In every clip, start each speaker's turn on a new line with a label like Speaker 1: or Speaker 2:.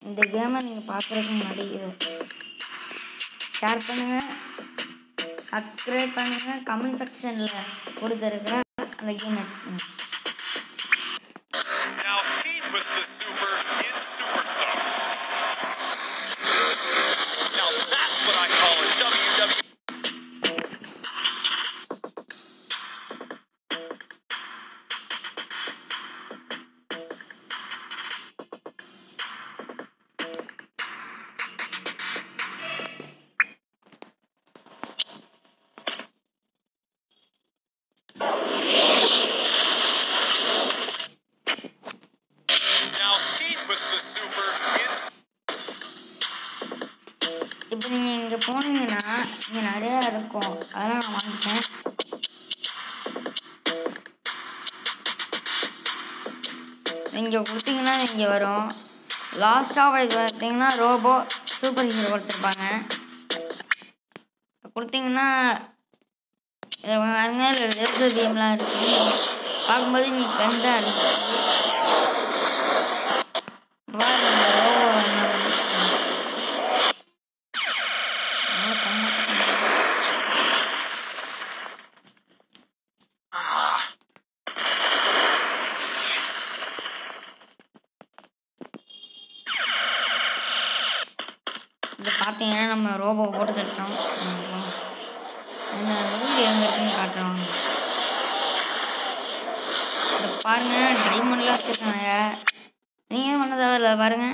Speaker 1: இந்த கேமை நீங்கள் பார்க்குறதுக்கு முன்னாடி இதை ஷேர் பண்ணுங்கள் சப்ஸ்கிரைப் பண்ணுங்கள் கமெண்ட் செக்ஷனில் கொடுத்துருக்குறேன் அந்த கேம் எடுத்துக்கோங்க
Speaker 2: Now he puts the super in superstar. Now that's what I call a WWE. Now he puts the super in
Speaker 1: இப்போ நீங்கள் இங்கே போனீங்கன்னா இங்கே நிறையா இருக்கும் அதெல்லாம் நான் வாங்கிட்டேன் நீங்கள் கொடுத்தீங்கன்னா இங்கே வரும் லாஸ்ட்டாக இது பார்த்தீங்கன்னா ரோபோ சூப்பர் ஹீரோ கொடுத்துருப்பாங்க கொடுத்தீங்கன்னா இதை பாருங்க லேசர் பீம்லாம் இருக்கு பார்க்கும்போது நீ கண்டா இருந்துச்சு பாருங்க இந்த ரோபோ என்ன பண்ணுது. நல்லா கம்மா- இது பார்த்தீங்கன்னா நம்ம ரோபோ போட்டு தட்டோம் என்ன வீடு எங்கே இருக்குன்னு காட்டுறோம் இதை பாருங்க டைமண்ட்லாம் வச்சுருக்காங்க நீங்கள் பண்ண தேவையில்ல பாருங்க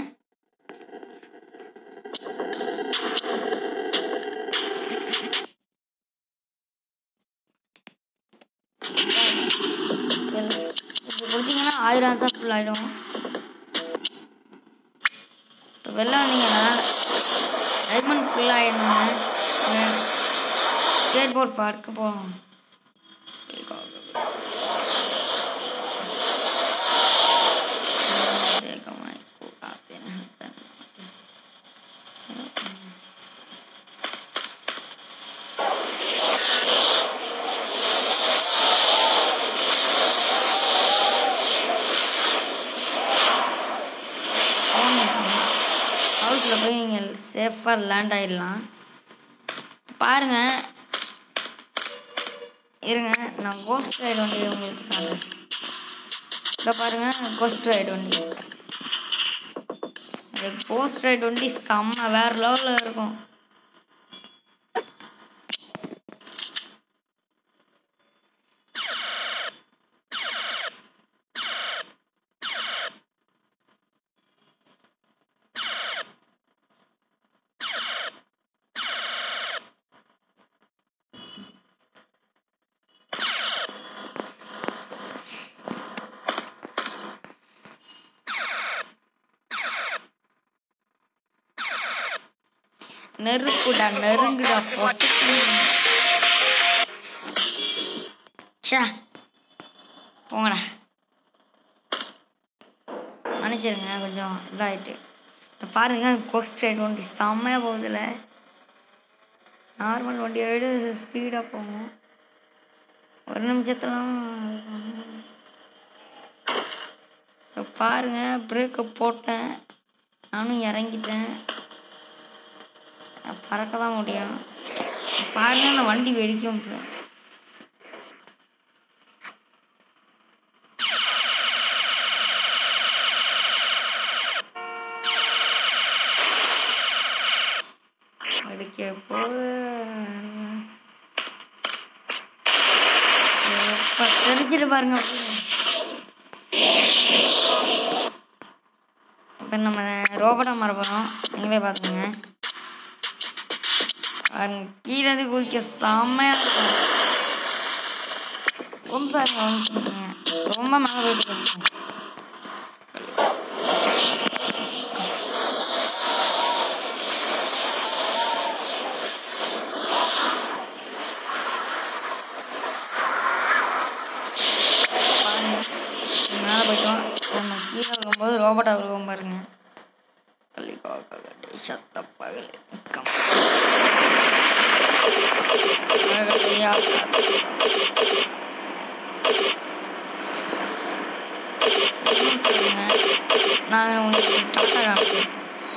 Speaker 1: இது கொடுத்தீங்கன்னா ஆயிரம் தான் ஃபுல் ஆகிடும் இப்போ வெளில வந்தீங்கன்னா டைமண்ட் ஃபுல் ஆகிடணும் ஸ்கேட் போர்ட் பார்க்க போகணும் ஹவுஸில் போய் நீங்கள் சேஃபாக லேண்ட் ஆயிடலாம் பாருங்கள் இருங்க நான் கோஸ்ட் ரைடு வண்டி உங்களுக்கு காட்டுறேன் இதை பாருங்கள் கோஸ்ட் ரைடு வண்டி அந்த கோஸ்ட் ரைடு வண்டி செம்ம வேறு லெவலில் இருக்கும் நெருப்புடா நெருங்குடா பொசுக்கு ச்சே போங்கடா மன்னிச்சிருங்க கொஞ்சம் இதாகிட்டு இப்ப பாருங்க கோஸ்ட் ரைட் வண்டி செம்மையாக போகுதுல நார்மல் வண்டியை விட ஸ்பீடாக போகும் ஒரு நிமிஷத்துலாம் இப்ப பாருங்க பிரேக்கை போட்டேன் நானும் இறங்கிட்டேன் பறக்க தான் முடியும் பாருங்க அந்த வண்டி வெடிக்கும் இப்போ வெடிக்க போகுது எப்ப தெரிஞ்சுட்டு பாருங்க இப்போ நம்ம ரோபோட்டா மாற போகிறோம் நீங்களே பார்த்துங்க பாருங்க கீழே இருந்து குதிக்க செம்மையா இருக்கும் ரொம்ப சாருங்க ரொம்ப சொல்லுங்க ரொம்ப மேலே போயிட்டு இருக்கும் பாருங்க மேலே போயிட்டோம் நம்ம கீழே விழும்போது ரோபோட்டா விழுவோம் பாருங்க கள்ளிக்கா ககடி சத்த பகல் நிற்கம் பகலியா சொல்லுங்க நாங்கள் உங்களுக்கு டாட்டா காமிச்சோம்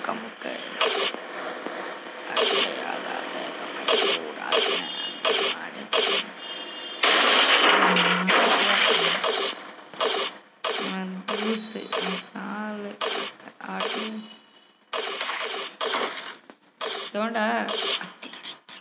Speaker 1: கமுக்க அடையாத கமைக்கூடாது தூசு காலு ஆடு எவன்டா அத்தி அடிச்சு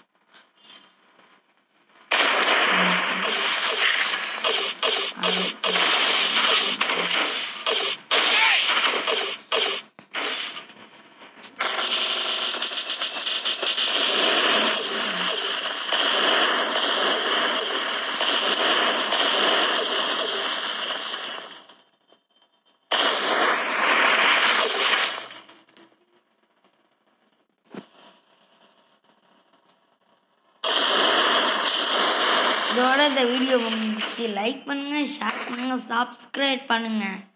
Speaker 1: இதோட இந்த வீடியோ முடிஞ்சிச்சு லைக் பண்ணுங்க ஷேர் பண்ணுங்க சப்ஸ்கிரைப் பண்ணுங்க